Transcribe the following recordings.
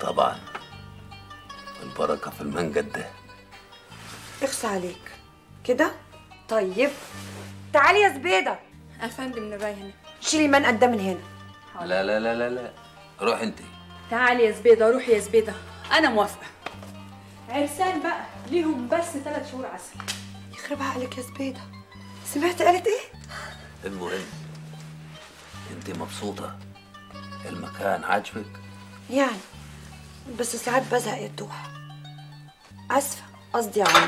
طبعا البركة في المنجد ده اخس عليك كده طيب تعالي يا زبيده افندم نباهنة شيلي المنقد ده من هنا لا لا لا لا لا روح انت تعالي يا زبيدة روحي يا زبيدة أنا موافقة عرسان بقى ليهم بس ثلاث شهور عسل يخرب عقلك يا زبيده سمعت قالت ايه المهم انت مبسوطة المكان عاجبك يعني بس ساعات بزهق يا الدوح اسفه قصدي عمده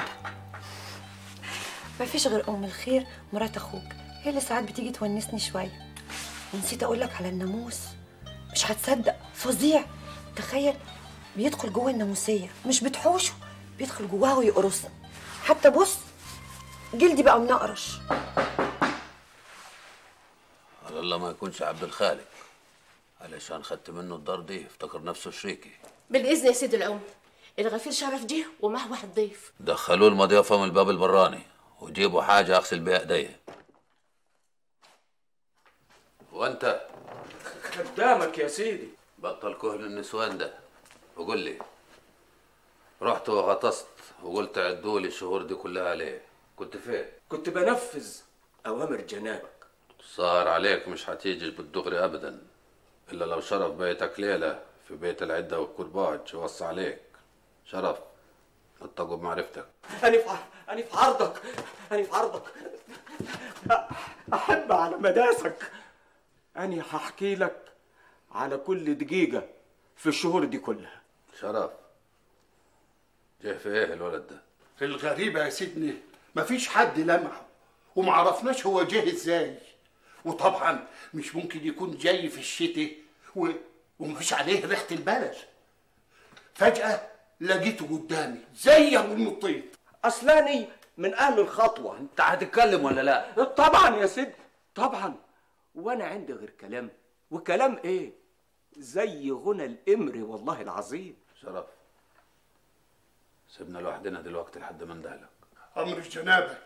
ما فيش غير ام الخير مرات اخوك هي اللي ساعات بتيجي تونسني شويه ونسيت اقول لك على الناموس مش هتصدق فظيع تخيل بيدخل جوه الناموسيه مش بتحوشه بيدخل جواها ويقرصني حتى بص جلدي بقى منقرش على الله ما يكونش عبد الخالق علشان خدت منه الدار دي افتكر نفسه شريكي بالإذن يا سيد العم الغفير شرف جه ومعه واحد ضيف دخلوه المضيافة من الباب البراني وجيبوا حاجة أغسل بيها إيديا وأنت خدامك يا سيدي بطل كهن النسوان ده وقول لي رحت وغطست وقلت عدوا لي الشهور دي كلها عليه كنت فين؟ كنت بنفذ أوامر جنابك صار عليك مش هتيجي بالدغري أبدا إلا لو شرف بيتك ليلة في بيت العدة والكرباج يوصي عليك شرف اتقوا بمعرفتك أنا في ع- أنا في عرضك أنا في عرضك أ- أحب على مداسك أنا هحكي لك على كل دقيقة في الشهور دي كلها شرف جه في ايه الولد ده؟ الغريبة يا سيدنا مفيش حد لمعه ومعرفناش هو جه ازاي وطبعا مش ممكن يكون جاي في الشتاء و... ومفيش عليه ريحة البلد فجأة لقيته قدامي زي ابو النطيط أصلاني من أهل الخطوة انت هتتكلم ولا لا؟ طبعا يا سيدي طبعا وأنا عندي غير كلام وكلام إيه زي غنى الإمر والله العظيم شرف سيبنا لوحدنا دلوقتي لحد ما ندهلك أمر جنابك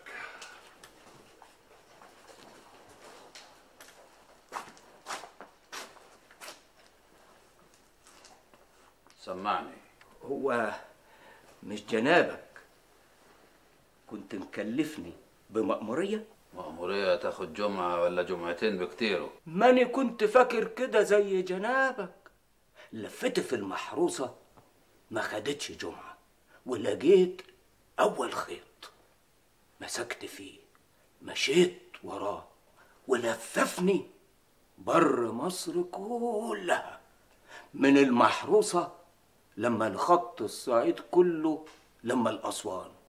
سمعني هو مش جنابك كنت مكلفني بمأمورية مأمورية تاخد جمعة ولا جمعتين بكتيرو ماني كنت فاكر كده زي جنابك لفت في المحروسة ما خدتش جمعة ولقيت أول خيط مسكت فيه مشيت وراه ولففني بر مصر كلها من المحروسة لما الخط الصعيد كله لما الأسوان